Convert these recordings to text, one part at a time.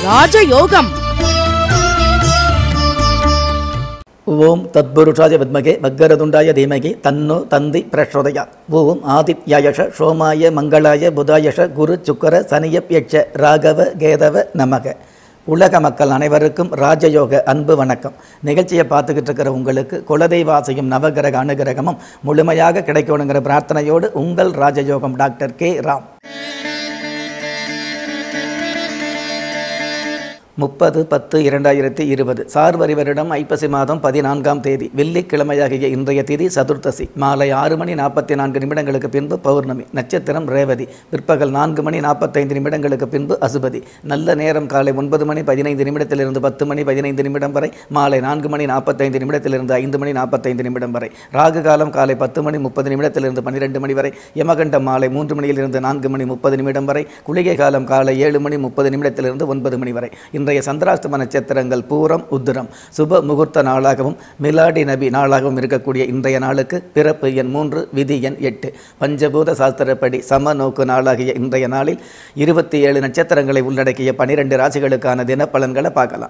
ராஜயோகம் ஓம் தத்புருஷாய வித்மகே வக்கரதுண்டாய தீமகி தன்னோ தந்தி பிரச்சோதயா ஓம் ஆதித்யாயஷ சோமாய மங்களாய புதாயஷ குரு சுக்கர சனியப்யட்ச ராகவ கேதவ நமக உலக மக்கள் அனைவருக்கும் ராஜயோக அன்பு வணக்கம் நிகழ்ச்சியை பார்த்துக்கிட்டு இருக்கிற உங்களுக்கு குலதெய்வாசையும் நவகிரக அனுகிரகமும் முழுமையாக கிடைக்கணுங்கிற பிரார்த்தனையோடு உங்கள் ராஜயோகம் டாக்டர் கே ராம் முப்பது பத்து இரண்டாயிரத்தி இருபது சார்வரி வருடம் ஐப்பசி மாதம் பதினான்காம் தேதி வெள்ளிக்கிழமையாகிய இன்றைய திதி சதுர்த்தசி மாலை ஆறு மணி நாற்பத்தி நான்கு நிமிடங்களுக்கு பின்பு பௌர்ணமி நட்சத்திரம் ரேவதி பிற்பகல் நான்கு மணி நாற்பத்தைந்து நிமிடங்களுக்கு பின்பு அசுபதி நல்ல நேரம் காலை ஒன்பது மணி பதினைந்து நிமிடத்திலிருந்து பத்து மணி பதினைந்து நிமிடம் வரை மாலை நான்கு மணி நாற்பத்தைந்து நிமிடத்திலிருந்து ஐந்து மணி நாற்பத்தைந்து நிமிடம் வரை ராகு காலம் காலை பத்து மணி முப்பது நிமிடத்திலிருந்து பன்னிரெண்டு மணி வரை யமகண்டம் மாலை மூன்று மணியிலிருந்து நான்கு மணி முப்பது நிமிடம் வரை குளிகை காலம் காலை ஏழு மணி முப்பது நிமிடத்திலிருந்து ஒன்பது மணி வரை இன்றைய சந்திராஷ்டம நட்சத்திரங்கள் பூரம் உத்திரம் சுப முகூர்த்த நாளாகவும் மிலாடி நபி நாளாகவும் இருக்கக்கூடிய இன்றைய நாளுக்கு பிறப்பு எண் மூன்று விதி எண் எட்டு பஞ்சபூத சாஸ்திரப்படி சம நோக்கு நாளாகிய இன்றைய நாளில் இருபத்தி ஏழு நட்சத்திரங்களை உள்ளடக்கிய பனிரெண்டு ராசிகளுக்கான தினப்பலன்களை பார்க்கலாம்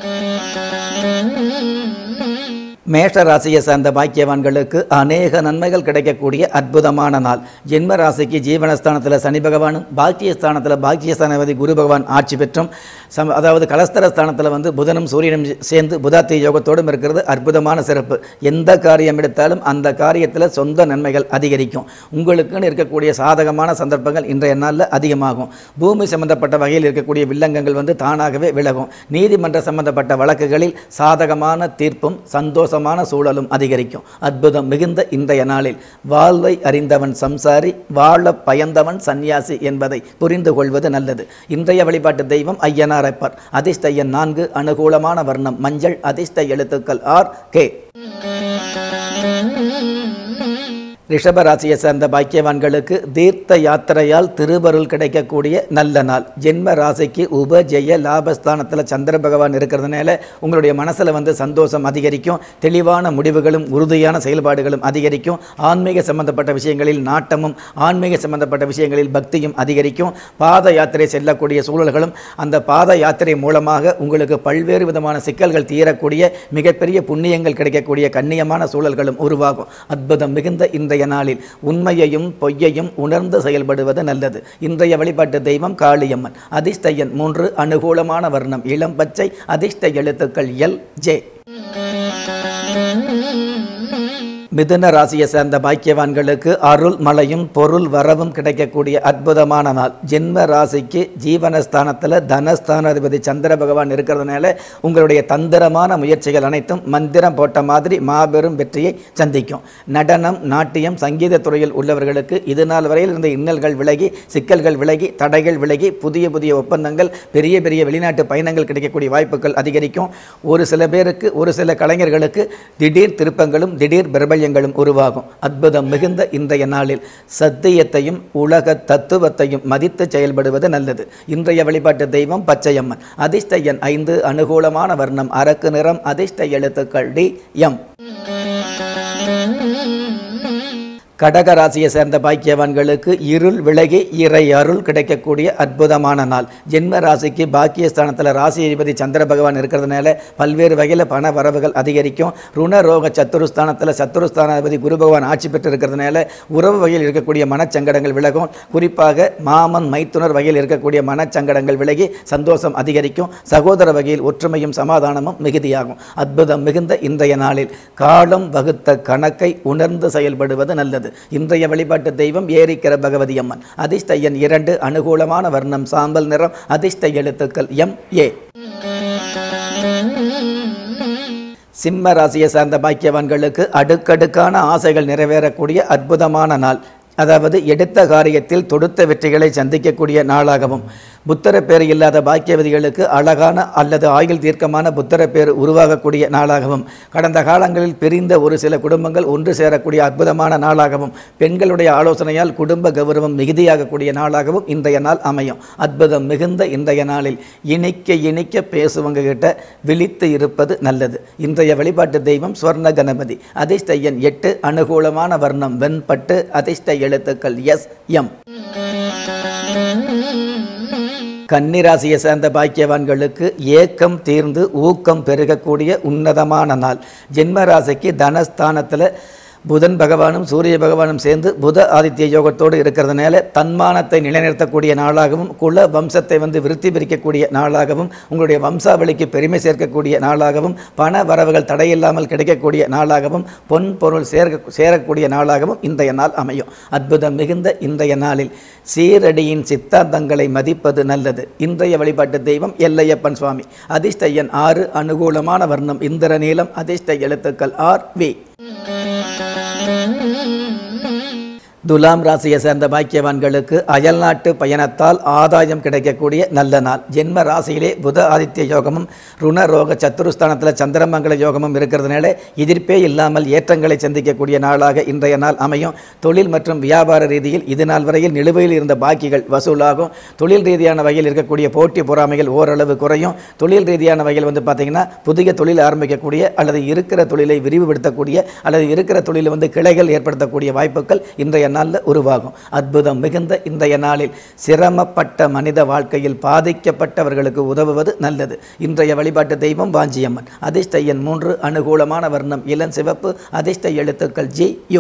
மேஷ ராசியை சார்ந்த பாக்கியவான்களுக்கு அநேக நன்மைகள் கிடைக்கக்கூடிய அற்புதமான நாள் ஜென்ம ராசிக்கு ஜீவனஸ்தானத்தில் சனி பகவானும் பாக்கியஸ்தானத்தில் பாக்கியஸ்தானபதி குரு பகவான் ஆட்சி பெற்றும் சம அதாவது கலஸ்தர ஸ்தானத்தில் வந்து புதனும் சூரியனும் சேர்ந்து புதாத்திய யோகத்தோடும் இருக்கிறது அற்புதமான சிறப்பு எந்த காரியம் எடுத்தாலும் அந்த காரியத்தில் சொந்த நன்மைகள் அதிகரிக்கும் உங்களுக்குன்னு இருக்கக்கூடிய சாதகமான சந்தர்ப்பங்கள் இன்றைய நாளில் அதிகமாகும் பூமி சம்பந்தப்பட்ட வகையில் இருக்கக்கூடிய வில்லங்கங்கள் வந்து தானாகவே விலகும் நீதிமன்ற சம்பந்தப்பட்ட வழக்குகளில் சாதகமான தீர்ப்பும் சந்தோஷமான சூழலும் அதிகரிக்கும் அற்புதம் மிகுந்த இன்றைய நாளில் வாழ்வை அறிந்தவன் சம்சாரி வாழ பயந்தவன் சந்நியாசி என்பதை புரிந்து கொள்வது நல்லது இன்றைய வழிபாட்டு தெய்வம் ஐயனாரைப்பர் அதிர்ஷ்ட எண் நான்கு அனுகூலமான வர்ணம் மஞ்சள் அதிர்ஷ்ட எழுத்துக்கள் ஆர் கே ரிஷப ராசியை சேர்ந்த பாக்கியவான்களுக்கு தீர்த்த யாத்திரையால் திருவருள் கிடைக்கக்கூடிய நல்ல நாள் ஜென்ம ராசிக்கு உப ஜெய லாபஸ்தானத்தில் சந்திர பகவான் இருக்கிறதுனால உங்களுடைய மனசில் வந்து சந்தோஷம் அதிகரிக்கும் தெளிவான முடிவுகளும் உறுதியான செயல்பாடுகளும் அதிகரிக்கும் ஆன்மீக சம்பந்தப்பட்ட விஷயங்களில் நாட்டமும் ஆன்மீக சம்பந்தப்பட்ட விஷயங்களில் பக்தியும் அதிகரிக்கும் பாத யாத்திரை செல்லக்கூடிய சூழல்களும் அந்த பாத யாத்திரை மூலமாக உங்களுக்கு பல்வேறு விதமான சிக்கல்கள் தீரக்கூடிய மிகப்பெரிய புண்ணியங்கள் கிடைக்கக்கூடிய கண்ணியமான சூழல்களும் உருவாகும் அற்புதம் மிகுந்த இன்றைய நாளில் உண்மையையும் பொய்யையும் உணர்ந்து செயல்படுவது நல்லது இன்றைய வழிபாட்டு தெய்வம் காளியம்மன் அதிர்ஷ்ட எண் மூன்று அனுகூலமான வர்ணம் இளம் பச்சை அதிர்ஷ்ட எழுத்துக்கள் எல் ஜே மிதுன ராசியை சேர்ந்த பாக்கியவான்களுக்கு அருள் மழையும் பொருள் வரவும் கிடைக்கக்கூடிய அற்புதமான நாள் ஜென்ம ராசிக்கு ஜீவனஸ்தானத்தில் தனஸ்தானாதிபதி சந்திர பகவான் இருக்கிறதுனால உங்களுடைய தந்திரமான முயற்சிகள் அனைத்தும் மந்திரம் போட்ட மாதிரி மாபெரும் வெற்றியை சந்திக்கும் நடனம் நாட்டியம் சங்கீத துறையில் உள்ளவர்களுக்கு இது நாள் வரையில் இருந்த இன்னல்கள் விலகி சிக்கல்கள் விலகி தடைகள் விலகி புதிய புதிய ஒப்பந்தங்கள் பெரிய பெரிய வெளிநாட்டு பயணங்கள் கிடைக்கக்கூடிய வாய்ப்புகள் அதிகரிக்கும் ஒரு சில பேருக்கு ஒரு சில கலைஞர்களுக்கு திடீர் திருப்பங்களும் திடீர் பிரபல்யங்களும் உருவாகும் அற்புதம் மிகுந்த இன்றைய நாளில் சத்தியத்தையும் உலக தத்துவத்தையும் மதித்து செயல்படுவது நல்லது இன்றைய வழிபாட்டு தெய்வம் பச்சையம்மன் அதிர்ஷ்ட எண் ஐந்து அனுகூலமான வர்ணம் அரக்கு நிறம் அதிர்ஷ்ட எழுத்துக்கள் டி எம் கடக ராசியை சேர்ந்த பாக்கியவான்களுக்கு இருள் விலகி இறை அருள் கிடைக்கக்கூடிய அற்புதமான நாள் ஜென்ம ராசிக்கு பாக்கியஸ்தானத்தில் ராசி அதிபதி சந்திர பகவான் இருக்கிறதுனால பல்வேறு வகையில் பண வரவுகள் அதிகரிக்கும் ருணரோக சத்துருஸ்தானத்தில் சத்துருஸ்தானாதிபதி குரு பகவான் ஆட்சி பெற்று இருக்கிறதுனால உறவு வகையில் இருக்கக்கூடிய மனச்சங்கடங்கள் விலகும் குறிப்பாக மாமன் மைத்துனர் வகையில் இருக்கக்கூடிய மனச்சங்கடங்கள் விலகி சந்தோஷம் அதிகரிக்கும் சகோதர வகையில் ஒற்றுமையும் சமாதானமும் மிகுதியாகும் அற்புதம் மிகுந்த இன்றைய நாளில் காலம் வகுத்த கணக்கை உணர்ந்து செயல்படுவது நல்லது இன்றைய வழிபாட்டு தெய்வம் ஏரிக்கிற பகவதி அம்மன் அதிர்ஷ்ட எண் இரண்டு அனுகூலமான வர்ணம் சாம்பல் நிறம் அதிர்ஷ்ட எழுத்துக்கள் எம் ஏ சிம்ம ராசியை சார்ந்த பாக்கியவான்களுக்கு அடுக்கடுக்கான ஆசைகள் நிறைவேறக்கூடிய அற்புதமான நாள் அதாவது எடுத்த காரியத்தில் தொடுத்த வெற்றிகளை சந்திக்கக்கூடிய நாளாகவும் புத்தர பேர் இல்லாத பாக்கியவதிகளுக்கு அழகான அல்லது ஆயுள் தீர்க்கமான புத்தர பேர் உருவாகக்கூடிய நாளாகவும் கடந்த காலங்களில் பிரிந்த ஒரு சில குடும்பங்கள் ஒன்று சேரக்கூடிய அற்புதமான நாளாகவும் பெண்களுடைய ஆலோசனையால் குடும்ப கௌரவம் மிகுதியாகக்கூடிய நாளாகவும் இன்றைய நாள் அமையும் அற்புதம் மிகுந்த இன்றைய நாளில் இனிக்க இனிக்க பேசுவங்க கிட்ட விழித்து இருப்பது நல்லது இன்றைய வழிபாட்டு தெய்வம் ஸ்வர்ண கணபதி அதிர்ஷ்ட எண் எட்டு அனுகூலமான வர்ணம் வெண்பட்டு அதிர்ஷ்ட எழுத்துக்கள் எஸ் எம் கன்னிராசியை சேர்ந்த பாக்கியவான்களுக்கு ஏக்கம் தீர்ந்து ஊக்கம் பெருகக்கூடிய உன்னதமான நாள் ஜென்ம ராசிக்கு தனஸ்தானத்தில் புதன் பகவானும் சூரிய பகவானும் சேர்ந்து புத ஆதித்ய யோகத்தோடு இருக்கிறதுனால தன்மானத்தை நிலைநிறுத்தக்கூடிய நாளாகவும் குல வம்சத்தை வந்து விருத்தி பிரிக்கக்கூடிய நாளாகவும் உங்களுடைய வம்சாவளிக்கு பெருமை சேர்க்கக்கூடிய நாளாகவும் பண வரவுகள் தடையில்லாமல் கிடைக்கக்கூடிய நாளாகவும் பொன் பொருள் சேர்க்க சேரக்கூடிய நாளாகவும் இன்றைய நாள் அமையும் அற்புதம் மிகுந்த இன்றைய நாளில் சீரடியின் சித்தாந்தங்களை மதிப்பது நல்லது இன்றைய வழிபாட்டு தெய்வம் எல்லையப்பன் சுவாமி அதிர்ஷ்ட எண் ஆறு அனுகூலமான வர்ணம் இந்திர நீளம் அதிர்ஷ்ட எழுத்துக்கள் ஆர் வி துலாம் ராசியை சேர்ந்த பாக்கியவான்களுக்கு அயல்நாட்டு பயணத்தால் ஆதாயம் கிடைக்கக்கூடிய நல்ல நாள் ஜென்ம ராசியிலே புத ஆதித்ய யோகமும் ருண ரோக சத்துருஸ்தானத்தில் சந்திரமங்கல யோகமும் இருக்கிறதுனால எதிர்ப்பே இல்லாமல் ஏற்றங்களை சந்திக்கக்கூடிய நாளாக இன்றைய நாள் அமையும் தொழில் மற்றும் வியாபார ரீதியில் இது நாள் வரையில் நிலுவையில் இருந்த பாக்கிகள் வசூலாகும் தொழில் ரீதியான வகையில் இருக்கக்கூடிய போட்டி பொறாமைகள் ஓரளவு குறையும் தொழில் ரீதியான வகையில் வந்து பார்த்தீங்கன்னா புதிய தொழில் ஆரம்பிக்கக்கூடிய அல்லது இருக்கிற தொழிலை விரிவுபடுத்தக்கூடிய அல்லது இருக்கிற தொழிலில் வந்து கிளைகள் ஏற்படுத்தக்கூடிய வாய்ப்புகள் இன்றைய நாளில் உருவாகும் அற்புதம் மிகுந்த இன்றைய நாளில் சிரமப்பட்ட மனித வாழ்க்கையில் பாதிக்கப்பட்டவர்களுக்கு உதவுவது நல்லது இன்றைய வழிபாட்டு தெய்வம் வாஞ்சியம்மன் அதிர்ஷ்ட எண் மூன்று அனுகூலமான வர்ணம் இளம் சிவப்பு அதிர்ஷ்ட எழுத்துக்கள் ஜி யு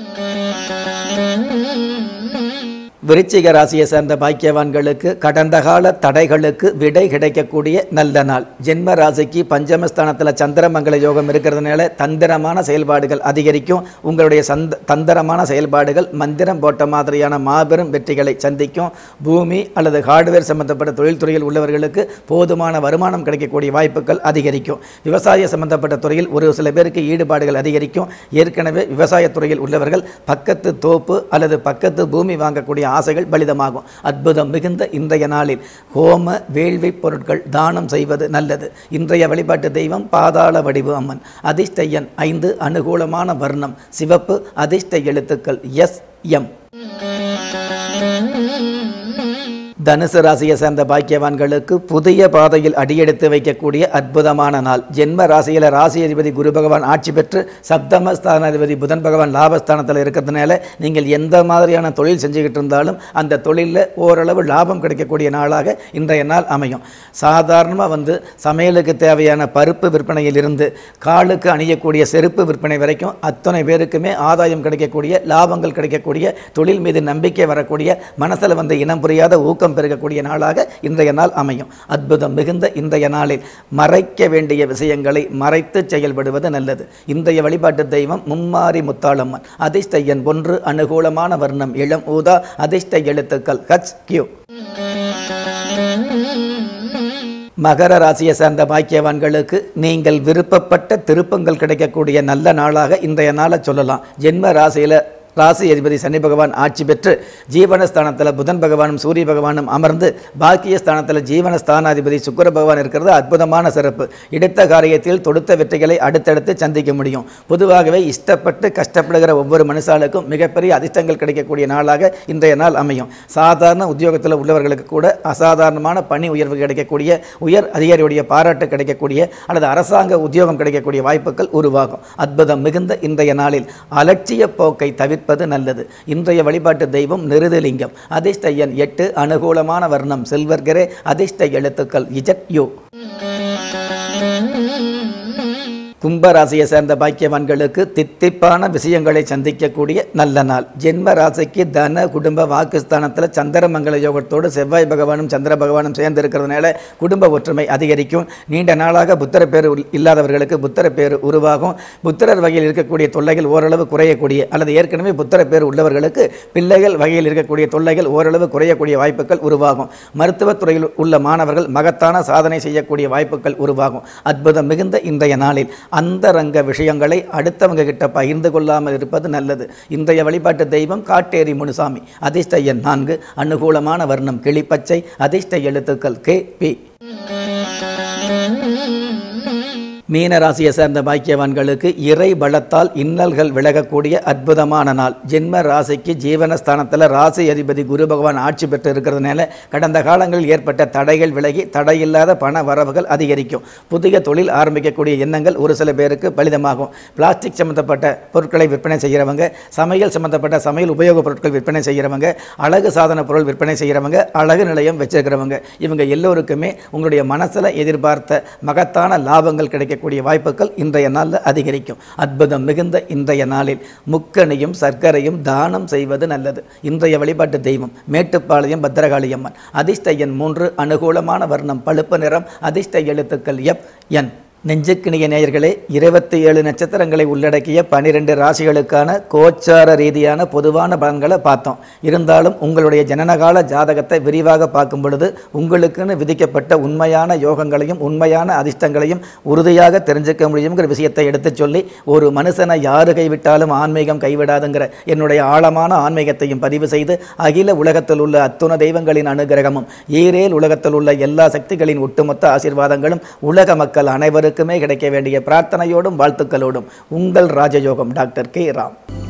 விருச்சிக ராசியை சேர்ந்த பாக்கியவான்களுக்கு கடந்த கால தடைகளுக்கு விடை கிடைக்கக்கூடிய நல்ல நாள் ஜென்ம ராசிக்கு பஞ்சமஸ்தானத்தில் சந்திரமங்கல யோகம் இருக்கிறதுனால தந்திரமான செயல்பாடுகள் அதிகரிக்கும் உங்களுடைய சந்த தந்திரமான செயல்பாடுகள் மந்திரம் போட்ட மாதிரியான மாபெரும் வெற்றிகளை சந்திக்கும் பூமி அல்லது ஹார்ட்வேர் சம்பந்தப்பட்ட தொழில்துறையில் உள்ளவர்களுக்கு போதுமான வருமானம் கிடைக்கக்கூடிய வாய்ப்புகள் அதிகரிக்கும் விவசாய சம்பந்தப்பட்ட துறையில் ஒரு சில பேருக்கு ஈடுபாடுகள் அதிகரிக்கும் ஏற்கனவே விவசாயத் துறையில் உள்ளவர்கள் பக்கத்து தோப்பு அல்லது பக்கத்து பூமி வாங்கக்கூடிய ஆசைகள் பலிதமாகும் அற்புதம் மிகுந்த இன்றைய நாளில் ஹோம வேள்வி பொருட்கள் தானம் செய்வது நல்லது இன்றைய வழிபாட்டு தெய்வம் பாதாள வடிவு அம்மன் அதிர்ஷ்ட எண் ஐந்து அனுகூலமான வர்ணம் சிவப்பு அதிர்ஷ்ட எழுத்துக்கள் எஸ் எம் தனுசு ராசியை சேர்ந்த பாக்கியவான்களுக்கு புதிய பாதையில் அடியெடுத்து வைக்கக்கூடிய அற்புதமான நாள் ஜென்ம ராசியில் ராசி அதிபதி குரு பகவான் ஆட்சி பெற்று சப்தம ஸ்தானாதிபதி புதன் பகவான் லாபஸ்தானத்தில் இருக்கிறதுனால நீங்கள் எந்த மாதிரியான தொழில் செஞ்சுக்கிட்டு இருந்தாலும் அந்த தொழிலில் ஓரளவு லாபம் கிடைக்கக்கூடிய நாளாக இன்றைய நாள் அமையும் சாதாரணமாக வந்து சமையலுக்கு தேவையான பருப்பு விற்பனையில் இருந்து காலுக்கு அணியக்கூடிய செருப்பு விற்பனை வரைக்கும் அத்தனை பேருக்குமே ஆதாயம் கிடைக்கக்கூடிய லாபங்கள் கிடைக்கக்கூடிய தொழில் மீது நம்பிக்கை வரக்கூடிய மனசில் வந்து இனம் புரியாத ஊக்கம் பெருகக்கூடிய நாளாக இன்றைய நாள் அமையும் அற்புதம் மிகுந்த இன்றைய நாளில் மறைக்க வேண்டிய விஷயங்களை மறைத்து செயல்படுவது நல்லது இன்றைய வழிபாட்டு தெய்வம் மும்மாரி முத்தாளம்மன் அதிர்ஷ்ட எண் ஒன்று அனுகூலமான வர்ணம் இளம் ஊதா அதிர்ஷ்ட எழுத்துக்கள் ஹச் கியூ மகர ராசியை சேர்ந்த பாக்கியவான்களுக்கு நீங்கள் விருப்பப்பட்ட திருப்பங்கள் கிடைக்கக்கூடிய நல்ல நாளாக இன்றைய நாளை சொல்லலாம் ஜென்ம ராசியில் ராசி அதிபதி சனி பகவான் ஆட்சி பெற்று ஜீவனஸ்தானத்தில் புதன் பகவானும் சூரிய பகவானும் அமர்ந்து பாக்கிய ஸ்தானத்தில் ஜீவனஸ்தானாதிபதி சுக்கர பகவான் இருக்கிறது அற்புதமான சிறப்பு எடுத்த காரியத்தில் தொடுத்த வெற்றிகளை அடுத்தடுத்து சந்திக்க முடியும் பொதுவாகவே இஷ்டப்பட்டு கஷ்டப்படுகிற ஒவ்வொரு மனுஷாளுக்கும் மிகப்பெரிய அதிர்ஷ்டங்கள் கிடைக்கக்கூடிய நாளாக இன்றைய நாள் அமையும் சாதாரண உத்தியோகத்தில் உள்ளவர்களுக்கு கூட அசாதாரணமான பணி உயர்வு கிடைக்கக்கூடிய உயர் அதிகாரியுடைய பாராட்டு கிடைக்கக்கூடிய அல்லது அரசாங்க உத்தியோகம் கிடைக்கக்கூடிய வாய்ப்புகள் உருவாகும் அற்புதம் மிகுந்த இன்றைய நாளில் அலட்சிய போக்கை தவிர்ப்பது நல்லது இன்றைய வழிபாட்டு தெய்வம் நிருதலிங்கம் அதிர்ஷ்ட எண் எட்டு அனுகூலமான வர்ணம் சில்வர் கிரே அதிர்ஷ்ட எழுத்துக்கள் இஜட் யூ கும்பராசியை சேர்ந்த பாக்கியவான்களுக்கு தித்திப்பான விஷயங்களை சந்திக்கக்கூடிய நல்ல நாள் ஜென்ம ராசிக்கு தன குடும்ப வாக்குஸ்தானத்தில் சந்திரமங்கல யோகத்தோடு செவ்வாய் பகவானும் சந்திர பகவானும் சேர்ந்து இருக்கிறதுனால குடும்ப ஒற்றுமை அதிகரிக்கும் நீண்ட நாளாக புத்தர பேர் இல்லாதவர்களுக்கு புத்தர பேர் உருவாகும் புத்திரர் வகையில் இருக்கக்கூடிய தொல்லைகள் ஓரளவு குறையக்கூடிய அல்லது ஏற்கனவே புத்தர பேர் உள்ளவர்களுக்கு பிள்ளைகள் வகையில் இருக்கக்கூடிய தொல்லைகள் ஓரளவு குறையக்கூடிய வாய்ப்புகள் உருவாகும் மருத்துவத் துறையில் உள்ள மாணவர்கள் மகத்தான சாதனை செய்யக்கூடிய வாய்ப்புகள் உருவாகும் அற்புதம் மிகுந்த இன்றைய நாளில் அந்தரங்க விஷயங்களை அடுத்தவங்க கிட்ட பகிர்ந்து கொள்ளாமல் இருப்பது நல்லது இன்றைய வழிபாட்டு தெய்வம் காட்டேரி முனுசாமி அதிர்ஷ்ட எண் நான்கு அனுகூலமான வர்ணம் கிளிப்பச்சை அதிர்ஷ்ட எழுத்துக்கள் கே பி மீன ராசியை சேர்ந்த பாக்கியவான்களுக்கு இறை பலத்தால் இன்னல்கள் விலகக்கூடிய அற்புதமான நாள் ஜென்ம ராசிக்கு ஜீவனஸ்தானத்தில் ராசி அதிபதி குரு பகவான் ஆட்சி பெற்று இருக்கிறதுனால கடந்த காலங்களில் ஏற்பட்ட தடைகள் விலகி தடையில்லாத பண வரவுகள் அதிகரிக்கும் புதிய தொழில் ஆரம்பிக்கக்கூடிய எண்ணங்கள் ஒரு சில பேருக்கு பலிதமாகும் பிளாஸ்டிக் சம்பந்தப்பட்ட பொருட்களை விற்பனை செய்கிறவங்க சமையல் சம்பந்தப்பட்ட சமையல் உபயோகப் பொருட்கள் விற்பனை செய்கிறவங்க அழகு சாதன பொருள் விற்பனை செய்கிறவங்க அழகு நிலையம் வச்சிருக்கிறவங்க இவங்க எல்லோருக்குமே உங்களுடைய மனசில் எதிர்பார்த்த மகத்தான லாபங்கள் கிடைக்கக்கூடிய வாய்ப்புகள் இன்றைய நாளில் அதிகரிக்கும் அற்புதம் மிகுந்த இன்றைய நாளில் முக்கணியும் சர்க்கரையும் தானம் செய்வது நல்லது இன்றைய வழிபாட்டு தெய்வம் மேட்டுப்பாளையம் பத்திரகாளி அம்மன் அதிர்ஷ்ட எண் மூன்று அனுகூலமான வர்ணம் பழுப்பு நிறம் அதிர்ஷ்ட எழுத்துக்கள் எப் என் நெஞ்சுக்கிணிய நேயர்களே இருபத்தி ஏழு நட்சத்திரங்களை உள்ளடக்கிய பனிரெண்டு ராசிகளுக்கான கோச்சார ரீதியான பொதுவான பலன்களை பார்த்தோம் இருந்தாலும் உங்களுடைய ஜனனகால ஜாதகத்தை விரிவாக பார்க்கும் பொழுது உங்களுக்குன்னு விதிக்கப்பட்ட உண்மையான யோகங்களையும் உண்மையான அதிர்ஷ்டங்களையும் உறுதியாக தெரிஞ்சுக்க முடியுங்கிற விஷயத்தை எடுத்துச் சொல்லி ஒரு மனுஷனை யாரு கைவிட்டாலும் ஆன்மீகம் கைவிடாதுங்கிற என்னுடைய ஆழமான ஆன்மீகத்தையும் பதிவு செய்து அகில உலகத்தில் உள்ள அத்துண தெய்வங்களின் அனுகிரகமும் ஈரேல் உலகத்தில் உள்ள எல்லா சக்திகளின் ஒட்டுமொத்த ஆசீர்வாதங்களும் உலக மக்கள் அனைவருக்குமே கிடைக்க வேண்டிய பிரார்த்தனையோடும் வாழ்த்துக்களோடும் உங்கள் ராஜயோகம் டாக்டர் கே ராம்